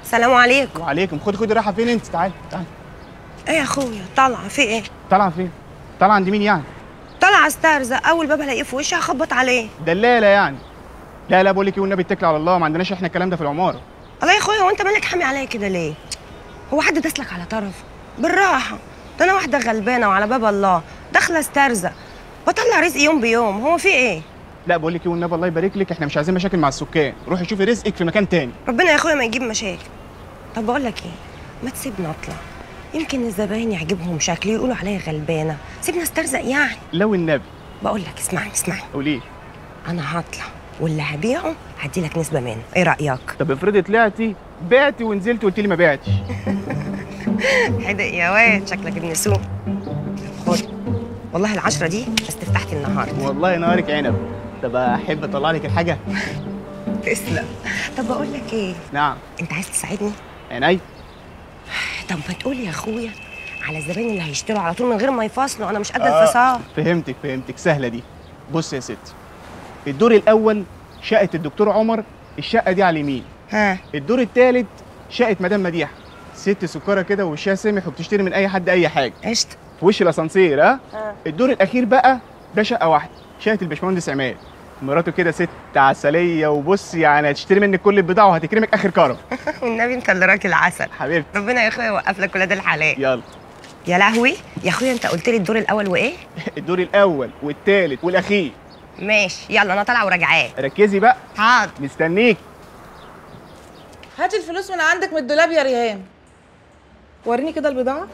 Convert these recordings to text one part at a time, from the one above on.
سلام عليكم وعليكم خدي خدي رايحه فين انت تعالي تعالي ايه يا اخويا طالعه في ايه طالعه فين طالعه عند مين يعني طالعه استرزق اول باب الاقيه في وشي هخبط عليه دلاله يعني لا لا بقول لك ايه والنبي اتكل على الله ما عندناش احنا الكلام ده في العماره الله يا اخويا هو انت مالك حامي عليا كده ليه هو حد داسلك على طرف بالراحه ده انا واحده غلبانه وعلى باب الله داخله استرزق بطلع رزقي يوم بيوم هو في ايه لا بقول لك ايه والنبي الله يبارك لك احنا مش عايزين مشاكل مع السكان روحي شوفي رزقك في مكان تاني ربنا يا اخويا ما يجيب مشاكل طب بقول لك ايه ما تسيبني اطلع يمكن الزباين يعجبهم شكلي يقولوا عليا غلبانه سيبني استرزق يعني لو النبي بقول لك اسمعني اسمعني قولي انا هطلع واللي هبيعه هدي لك نسبه منه ايه رايك طب افرضي طلعتي بعتي ونزلتي وقلت لي ما بعتش حدق يا واد شكلك ابن سوق خد والله العشرة دي استفتحت النهارده والله نهارك عنب طب احب اطلع لك الحاجه تسلم طب بقول لك ايه نعم انت عايز تساعدني عيني طب ما تقول يا اخويا على الزباين اللي هيشتروا على طول من غير ما يفاصلوا انا مش قد الفصال فهمتك فهمتك سهله دي بص يا ستي الدور الاول شقه الدكتور عمر الشقه دي على اليمين ها الدور الثالث شقه مدام مديحه ست سكره كده ووشها سمح وبتشتري من اي حد اي حاجه قشطه في وش الاسانسير ها ها. الدور الاخير بقى ده شقه واحده شقه الباشمهندس عماد مراته كده ست عسليه وبص يعني هتشتري منك كل البضاعه وهتكرمك اخر كرم والنبي انت اللي راكل عسل حبيبتي ربنا يا اخويا يوقف لك ولاد الحلال يلا يا لهوي يا اخويا انت قلت لي الدور الاول وايه الدور الاول والثالث والاخير ماشي يلا انا طالعه وراجعاه ركزي بقى حاضر مستنيك هاتي الفلوس من عندك من الدولاب يا ريهام وريني كده البضاعة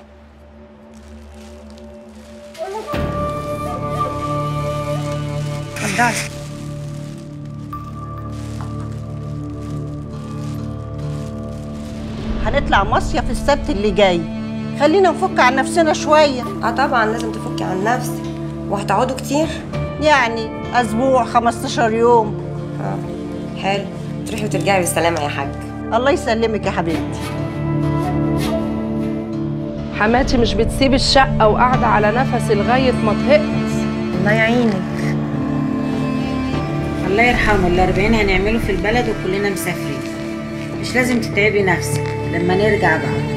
اتفضلي هنطلع مصيف السبت اللي جاي خلينا نفك عن نفسنا شوية اه طبعا لازم تفكي عن نفسك وهتقعدوا كتير يعني أسبوع 15 يوم اه حلو تروحي وترجعي بالسلامه يا حاج الله يسلمك يا حبيبتي حماتي مش بتسيب الشقة وقاعدة على نفسي لغاية ما طهقت الله يعينك الله يرحمه ال 40 هنعمله في البلد وكلنا مسافرين مش لازم تتعبي نفسك لما نرجع بقى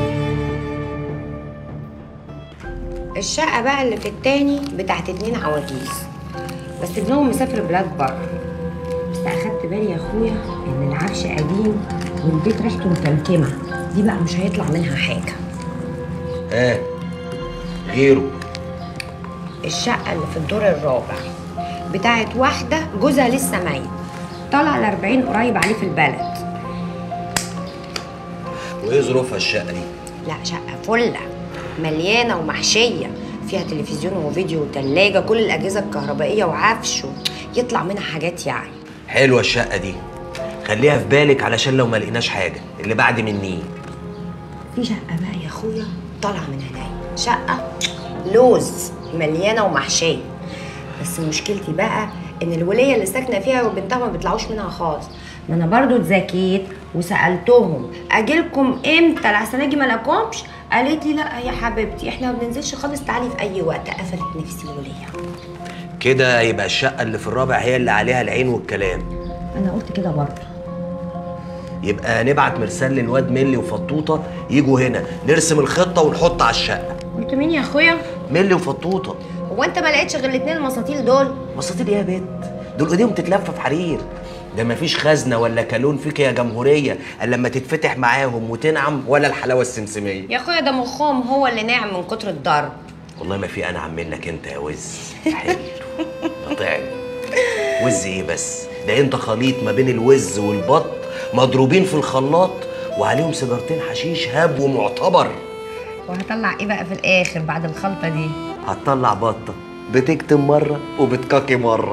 الشقة بقى اللي في التاني بتاعت اتنين عواجيز بس ابنهم مسافر بلاد بره بس اخدت بالي يا اخويا ان العفش قديم والبيت ريحته مكمكمة دي بقى مش هيطلع منها حاجة ها غيره الشقة اللي في الدور الرابع بتاعت واحدة جوزها لسه ميت طالع الأربعين قريب عليه في البلد وايه ظروفها الشقه دي لا شقة فلة مليانة ومحشية فيها تلفزيون وفيديو وتلاجة كل الأجهزة الكهربائية وعفش و- يطلع منها حاجات يعني حلوه الشقه دي خليها في بالك علشان لو ما لقيناش حاجه اللي بعد مني في شقة بقى يا أخويا طالعة من هنايا شقة لوز مليانة ومحشية بس مشكلتي بقى إن الولية اللي ساكنة فيها وبنتها ما بيطلعوش منها خالص ما أنا برضو اتذكيت وسألتهم أجيلكم إمتى لحسن أجي ملاكمش قالت لي لا يا حبيبتي احنا ما بننزلش خالص تعالي في أي وقت قفلت نفسي الولية كده يبقى الشقه اللي في الرابع هي اللي عليها العين والكلام أنا قلت كده برضه يبقى نبعت مرسال للواد ملي وفطوطه يجوا هنا نرسم الخطه ونحط على الشقه قلت مين يا أخويا؟ ملي وفطوطه هو أنت ما لقيتش غير الاتنين المساطيل دول؟ مساطيل ايه يا بت دول ايديهم تتلف في حرير ده مفيش خزنه ولا كالون فيك يا جمهوريه الا لما تتفتح معاهم وتنعم ولا الحلاوه السمسميه يا أخويا ده مخهم هو اللي ناعم من كتر الضرب والله ما في انعم منك انت يا وز حلو قطعني وز ايه بس ده انت خليط ما بين الوز والبط مضروبين في الخلاط وعليهم سيجارتين حشيش هاب ومعتبر وهطلع ايه بقى في الاخر بعد الخلطه دي هتطلع بطه بتكتم مره وبتكاكي مره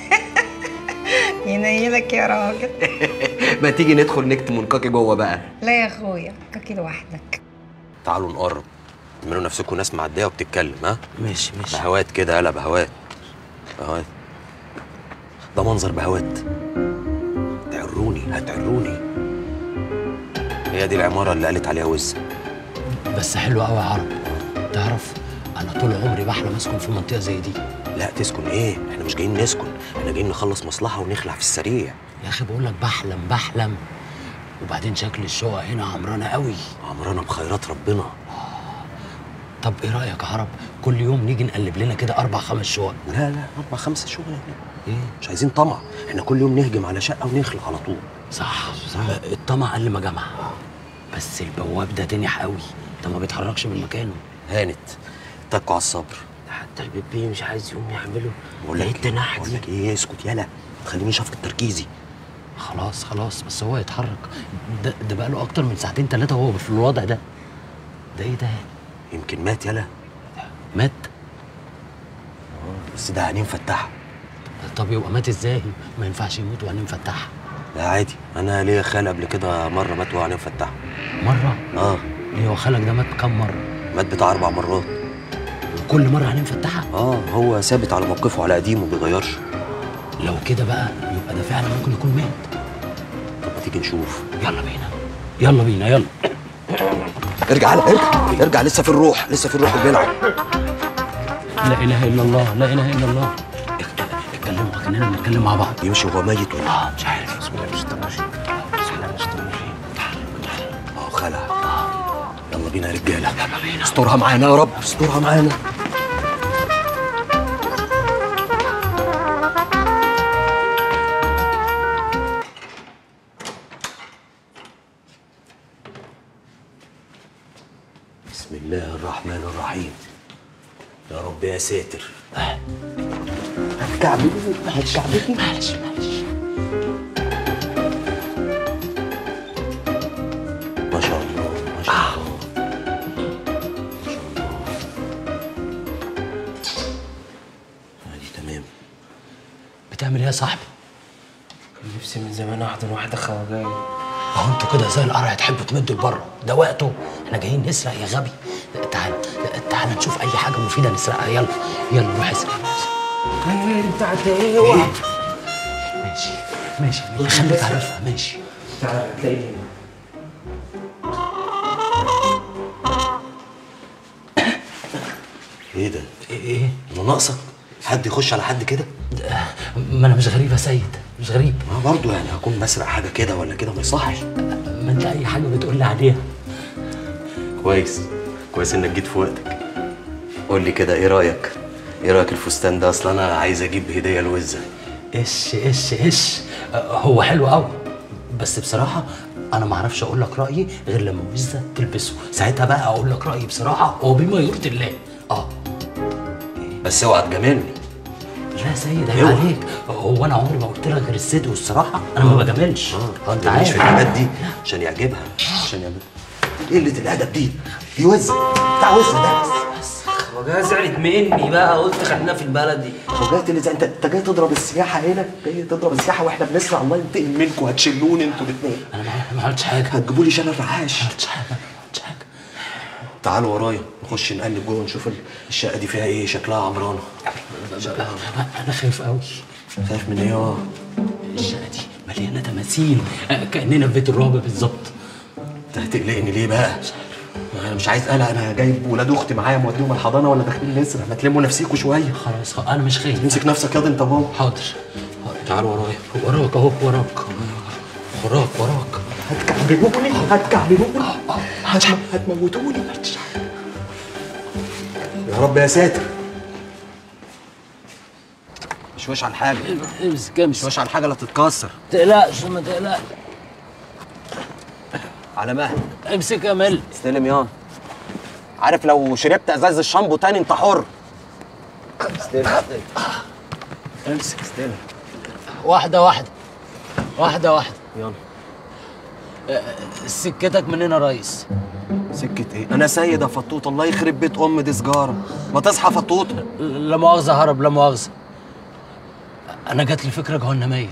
ينيلك يا راجل ما تيجي ندخل نكتم ونكاكي جوه بقى لا يا اخويا كاكي لوحدك تعالوا نقرب اعملوا نفسكم ناس معديه وبتتكلم ها ماشي ماشي بهوات كده يلا بهوات بهوات ده منظر بهوات تعروني هتعروني هي دي العمارة اللي قالت عليها وز بس حلو قوي يا عرب تعرف انا طول عمري بحلم اسكن في منطقه زي دي لا تسكن ايه احنا مش جايين نسكن احنا جايين نخلص مصلحة ونخلع في السريع يا اخي بقول لك بحلم بحلم وبعدين شكل الشقق هنا عمرانه قوي عمرنا بخيرات ربنا طب ايه رايك يا عرب كل يوم نيجي نقلب لنا كده اربع خمس شقق لا لا اربع خمسة شغل ايه مش عايزين طمع احنا كل يوم نهجم على شقه ونخلع على طول صح صح الطمع قل ما جمع بس البواب ده تنح قوي ده ما بيتحركش من مكانه هانت اتكوا على الصبر حتى البيبي مش عايز يقوم يعمله بقول لك لقيت تنح بقول دي لك ايه اسكت يلا ما تخلينيش افقد تركيزي خلاص خلاص بس هو يتحرك ده ده بقى له اكتر من ساعتين ثلاثه وهو في الوضع ده ده ايه ده يمكن مات يلا مات بس ده عينيه مفتحه طب يبقى مات ازاي ما ينفعش يموت وعينيه مفتحه لا عادي انا ليا خال قبل كده مره مات وعينيه مفتحه مره اه ليه هو خالك ده مات كام مره مات بتاع اربع مرات كل مره عينيه مفتحه اه هو ثابت على موقفه على قديمه ما بيغيرش لو كده بقى يبقى ده فعلا ممكن يكون مات طب ما تيجي نشوف يلا بينا يلا بينا يلا ارجع يلا ارجع ارجع لسه في الروح لسه في الروح بيلعب لا اله الا الله لا اله الا الله اتكلموا كاننا بنتكلم مع بعض يمشي وهو ميت ولا اه مش عارف بسم الله الرحمن الرحيم بسم الله الرحمن الرحيم اه خلع يلا بينا يا رجاله يلا بينا استرها معانا يا رب استرها معانا بسم الله الرحمن الرحيم يا رب يا ساتر هتكعبلي هتكعبلي معلش معلش ما شاء الله ما شاء الله ما شاء الله ادي تمام بتعمل ايه يا صاحبي نفسي من زمان احضن واحده خواجاي اهو انتوا كده زي القرع تحبوا تمدوا لبره ده وقته احنا جايين نسرق يا غبي تعال تعال نشوف اي حاجه مفيده نسرقها يلا يلا روح اسرق ايه بتاعت ايه اوعى ماشي ماشي ماشي خليك عارفها ماشي تعالى تلاقيني هنا ايه ده ايه ايه انا ناقصك حد يخش على حد كده ما انا مش غريب يا سيد مش غريب ما برضه يعني هكون بسرق حاجه كده ولا كده ما يصحش ما انت اي حاجه بتقول لي عليها كويس كويس انك جيت في وقتك قول لي كده ايه رايك ايه رايك الفستان ده اصلا انا عايز اجيب هديه لوزه ايش ايش ايش هو حلو قوي بس بصراحه انا ما اعرفش اقول لك رايي غير لما وزه تلبسه ساعتها بقى اقول لك رايي بصراحه وبما يرضي الله اه بس اوعى تجاملني لا يا سيد عيب اوعى. عليك هو انا عمري ما قلت لك غير الصدق والصراحه انا ما بجاملش اه انت مش عارف في الحاجات دي عشان يعجبها عشان يعمل ايه قله الادب دي دي وزه بتاع وزه ده خواجاي زعلت مني بقى قلت خلينا في البلد دي وجاي تلزق انت انت جاي تضرب السياحه هنا جاي تضرب السياحه واحنا بنسرع الله ينتقم منكم هتشلوني انتوا الاثنين انا ما ما عملتش حاجه ما هتجيبوا لي شلل رعاش عملتش حاجه ما عملتش حاجه تعالوا ورايا نخش نقلب جوه نشوف الشقه دي فيها ايه شكلها عمرانه انا خايف قوي خايف من ايه اه الشقه دي مليانه تماثيل آه، كاننا في بيت الرعب بالظبط انت هتقلقني ليه بقى؟ انا مش عايز قلق انا جايب ولاد اختي معايا موديهم الحضانه ولا داخلين نسرق ما تلموا نفسيكوا شويه خلاص خلاص، انا مش خايف امسك نفسك ياض انت وهو حاضر تعالوا ورايا وراك اهو وراك وراك وراك هتكعبلوني هتكعبلوني هتم- هتموتوني يا رب يا ساتر مش وش على الحاجه امسك مش امسك وش على الحاجه لا تتكسر ما تقلقش ما تقلقش على مهلك امسك يا مل استلم يان عارف لو شربت ازاز الشامبو تاني انت حر استلم استلم امسك استلم واحده واحده واحده واحده يلا سكتك منين يا ريس سكة ايه؟ أنا سيد يا فطوط الله يخرب بيت أم دي سجارة ما تصحى فطوط لا مؤاخذه هرب لا مؤاخذه انا جات لي فكره جهنميه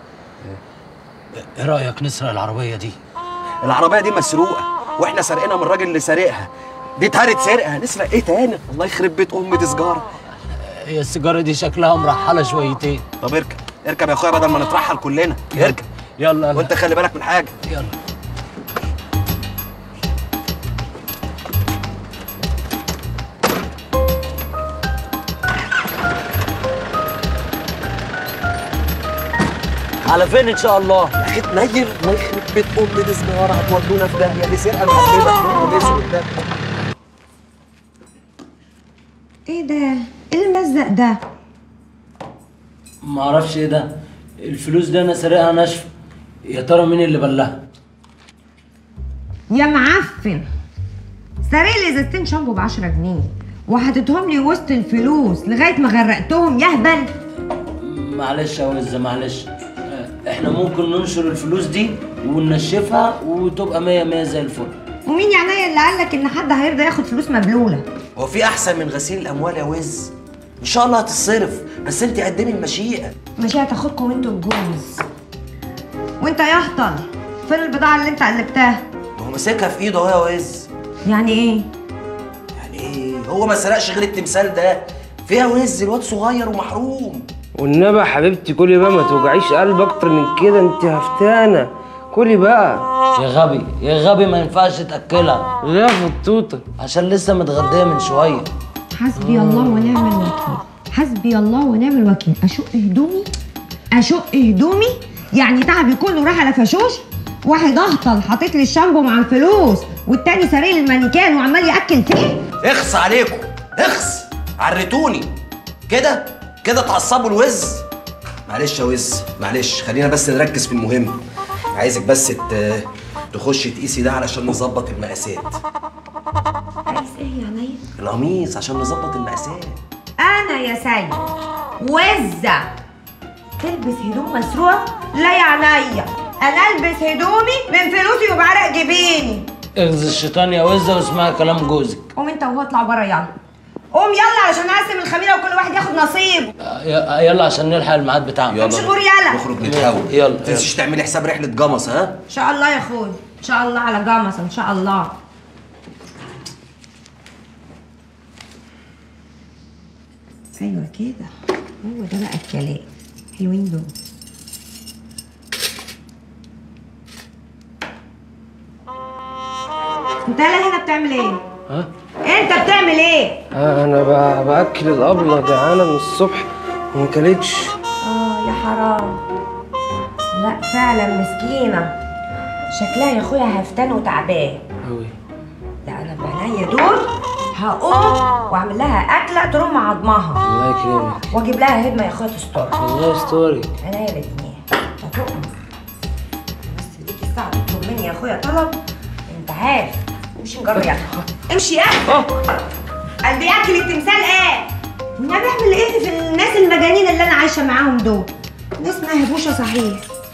ايه رايك نسرق العربيه دي العربية دي مسروقة وإحنا سارقينها من الراجل اللي سارقها دي اتهرت سرقة هنسرق إيه تاني؟ الله يخرب بيت أم دي سجارة هي السيجاره دي شكلها مرحله شويتين طب اركب اركب يا أخويا بدل ما نترحل كلنا اركب يلا يلا وأنت خلي بالك من حاجة يلا على فين ان شاء الله يا أخي تنيل الله يخرب بيت ام دي سجاره هتودونا في داهيه دي سرقه مقلبه الاسود ده ايه ده ايه الملزق ده ما اعرفش ايه ده الفلوس دي انا سارقها ناشفه يا ترى مين اللي بلها يا معفن سارق لي ازازتين شامبو ب 10 جنيه وحطيتهم لي وسط الفلوس لغايه ما غرقتهم يهبل معلش يا وزه معلش آه، احنا ممكن ننشر الفلوس دي وننشفها وتبقى مية مية زي الفل ومين يا عينيا اللي قال لك ان حد هيرضى ياخد فلوس مبلوله هو في احسن من غسيل الاموال يا وز ان شاء الله هتتصرف بس انت قدمي المشيئه مش هتاخدكم انتوا الجوز وانت يا هطل فين البضاعه اللي انت قلبتها ما هو ماسكها في ايده اهو يا وز يعني ايه يعني ايه هو ما سرقش غير التمثال ده فيها وز الواد صغير ومحروم والنبي يا حبيبتي كلي بقى ما توجعيش قلب اكتر من كده انت هفتانه كلي بقى يا غبي يا غبي ما ينفعش تاكلها ليه يا فطوطه عشان لسه متغديه من شويه حسبي الله ونعم الوكيل حسبي الله ونعم الوكيل اشق هدومي اشق هدومي يعني تعبي كله راح على فشوش واحد اهطل حاطط لي الشامبو مع الفلوس والتاني سارق لي المانيكان وعمال ياكل فيه اخص عليكم اخص عرتوني كده كده تعصبوا الوز معلش يا وز معلش خلينا بس نركز في المهم عايزك بس ت- تخشي تقيسي ده علشان نظبط المقاسات عايز ايه يا عينيا القميص عشان نظبط المقاسات انا يا سيد وزة تلبس هدوم مسروقه لا يا عينيا انا البس هدومي من فلوسي وبعرق جبيني اغزي الشيطان يا وزه واسمعي كلام جوزك قوم انت وهو اطلع بره يلا قوم يلا علشان نقسم الخميره وكل واحد ياخد نصيبه آه، ي- يلا عشان نلحق الميعاد بتاعنا امشي غور يلا نخرج نتهوى يلا ما تنسيش تعملي حساب رحله جمص ها ان شاء الله يا اخوي ان شاء الله على جمص ان شاء الله ايوه كده هو ده بقى الكلام حلوين دول انت يالا هنا بتعمل ايه؟ ها انت بتعمل ايه؟ آه انا ب- باكل الابله جعانه من الصبح وما كلتش اه يا حرام لا فعلا مسكينة شكلها يا اخويا هفتان وتعبان قوي لا انا بعينيا دول هقوم واعمل لها اكله تروم عظمها الله يكرمك واجيب لها هدمه يا اخويا تسترها الله يسترك عينيا الاتنين هتؤمر بس ليكي الساعه تطلب مني يا اخويا طلب انت عارف امشي نجرب يلا امشي يا قلبي اكل التمثال ايه وانا بعمل ايه في الناس المجانين اللي انا عايشه معاهم دول ناس مهبوشه صحيح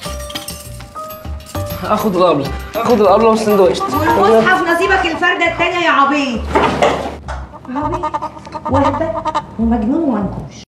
اخد الابله اخد الابله والسندوتش والمصحف نصيبك الفردة التانية يا عبيط عبيط وهبة ومجنون ومنكوش